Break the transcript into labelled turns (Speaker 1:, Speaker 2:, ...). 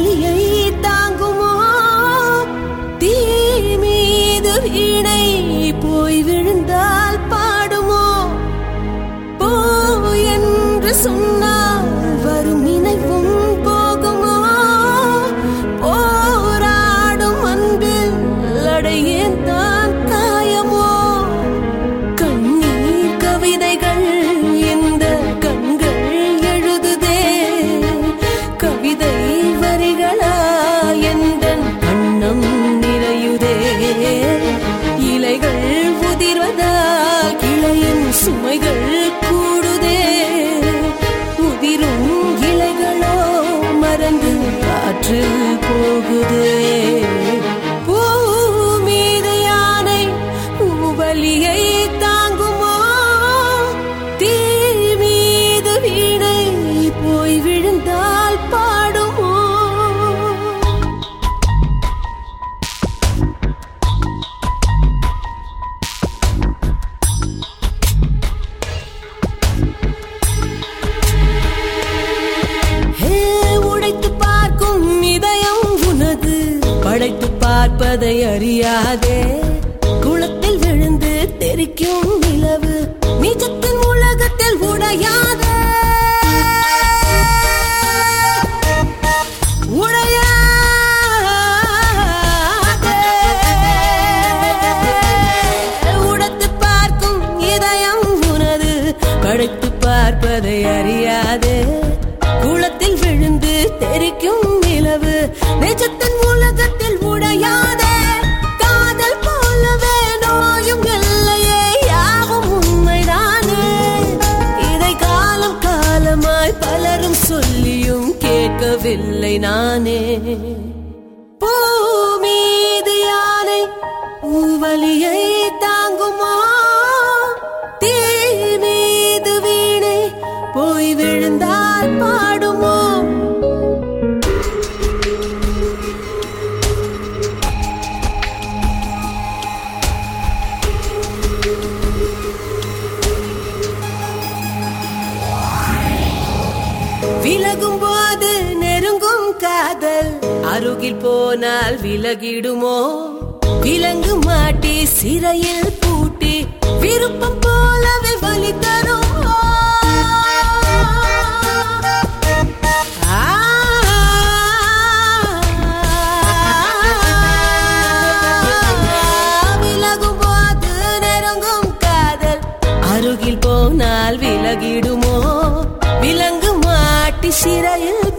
Speaker 1: வலியை தாங்குமோ தீ மீது வீணை போய் விழுந்தால் பாடுமோ போ என்று சொன்னால் வரும் நினைவும் போகுமோ போராடும் அன்பில் அடையேன் தான் காயமோ கண்ணீர் கவிதைகள் இந்த கண்கள் எழுதுதே கவிதை வரிகளா எந்த கண்ணம் நிறையுதே இலைகள் உதிர்வதால் கிளையின் சுமைகள் கூடுதே உதிரும் இலைகளோ மறந்து காற்றில் போகுதே பூ மீது யானை பூவலியை தாங்குமோ தீ மீது வீணை போய் விழுந்தால் பாடுமோ ஹே, உடைத்து பார்க்கும் இதயம் உனது படைத்து பார்ப்பதை அறியாதே குளத்தில் விழுந்து தெரிக்கும் நிலவு நிஜத்தின் உலகத்தில் உடையாதே உடையாதே. உடைத்து பார்க்கும் இதயம் உனது படைத்து பார்ப்பதை அறியாதே குளத்தில் விழுந்து தெரிக்கும் நிலவு நிஜத்தின் உலகத்தில் உடையாதே காதல் போலவே நோயும் இல்லையே யாவும் உண்மைதானே இதை காலம் காலமாய் பலரும் சொல்லியும் கேட்கவில்லை நானே பூ மீது யானை பூவலியை தாங்குமா தீ மீது வீணை போய் விழுந்தால் பாடுமோ விலகும் போது நெருங்கும் காதல் அருகில் போனால் விலகிடுமோ விலங்கு மாட்டி சிறையில் பூட்டி விருப்பம் போலவே வலி தருமோ ஆ, விலகும் போது நெருங்கும் காதல் அருகில் போனால் விலகிடுமோ விலங்கு மாட்டி சிறையில்